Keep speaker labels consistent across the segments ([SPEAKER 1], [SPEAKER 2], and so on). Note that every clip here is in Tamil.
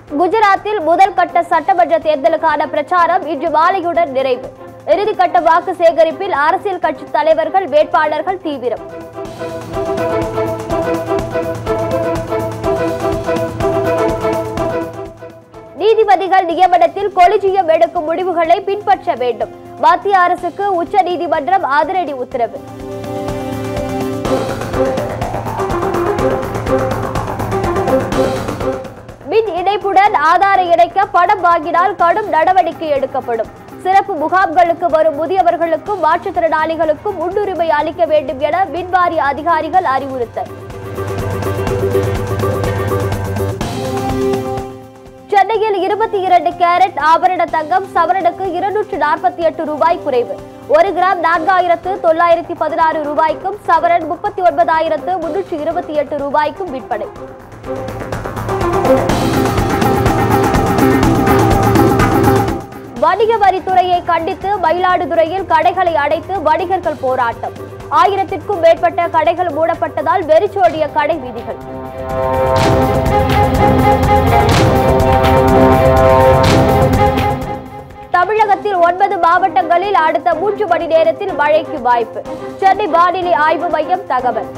[SPEAKER 1] குஜராத்தில் முதல் கட்ட சட்டமன்ற தேர்தலுக்கான பிரச்சாரம் இன்று மாலையுடன் நிறைவு இறுதிக்கட்ட வாக்கு சேகரிப்பில் அரசியல் கட்சி தலைவர்கள் வேட்பாளர்கள் தீவிரம் நீதிபதிகள் நியமனத்தில் கொலிஜியம் எடுக்கும் முடிவுகளை பின்பற்ற வேண்டும் மத்திய அரசுக்கு உச்ச நீதிமன்றம் அதிரடி உத்தரவு மின் இணைப்புடன் ஆதாரை இணைக்க பணம் வாங்கினால் கடும் நடவடிக்கை எடுக்கப்படும் சிறப்பு முகாம்களுக்கு வரும் முதியவர்களுக்கும் மாற்றுத்திறனாளிகளுக்கும் முன்னுரிமை அளிக்க வேண்டும் என மின்வாரிய அதிகாரிகள் அறிவுறுத்தல் சென்னையில் இருபத்தி இரண்டு கேரட் ஆபரண தங்கம் சவரனுக்கு இருநூற்று நாற்பத்தி எட்டு ரூபாய் குறைவு ஒரு கிராம் நான்காயிரத்து தொள்ளாயிரத்தி பதினாறு ரூபாய்க்கும் சவரன் முப்பத்தி ஒன்பதாயிரத்து முன்னூற்று இருபத்தி எட்டு ரூபாய்க்கும் விற்பனை வணிக வரித்துறையை கண்டித்து மயிலாடுதுறையில் கடைகளை அடைத்து வணிகர்கள் போராட்டம் ஆயிரத்திற்கும் மேற்பட்ட கடைகள் மூடப்பட்டதால் வெறிச்சோடிய கடை வீதிகள் தமிழகத்தில் ஒன்பது மாவட்டங்களில் அடுத்த மூன்று மணி நேரத்தில் மழைக்கு வாய்ப்பு சென்னை வானிலை ஆய்வு மையம் தகவல்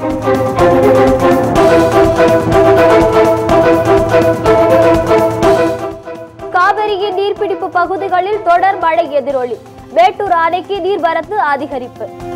[SPEAKER 1] காவிரியின் நீர்பிடிப்பு பகுதிகளில் தொடர் மழை எதிரொலி மேட்டூர் அணைக்கு நீர்வரத்து அதிகரிப்பு